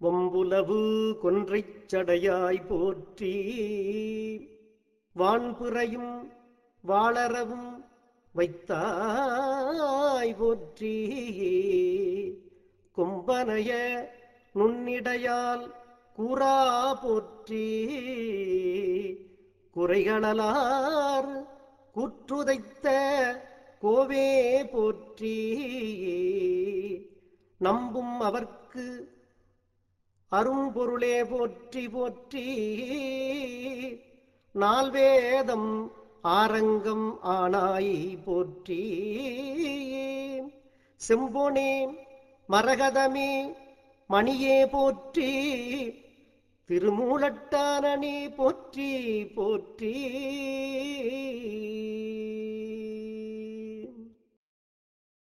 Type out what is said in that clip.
வம்புலவு கொன்றைச் சடையாய் போற்றி வான்புறையும் வாளரவும் வைத்தாய் போற்றி கொம்பனைய நுண்ணிடையால் கூறா போற்றி குறைகளலார் கூற்றுதைத்த கோவே போற்றி நம்பும் அவர்க்கு அரும்பொருளே போற்றி போற்றி நால்வேதம் ஆரங்கம் ஆனாய் போற்றி செம்பொனே மரகதமே மணியே போற்றி திருமூலட்டானனே போற்றி போற்றி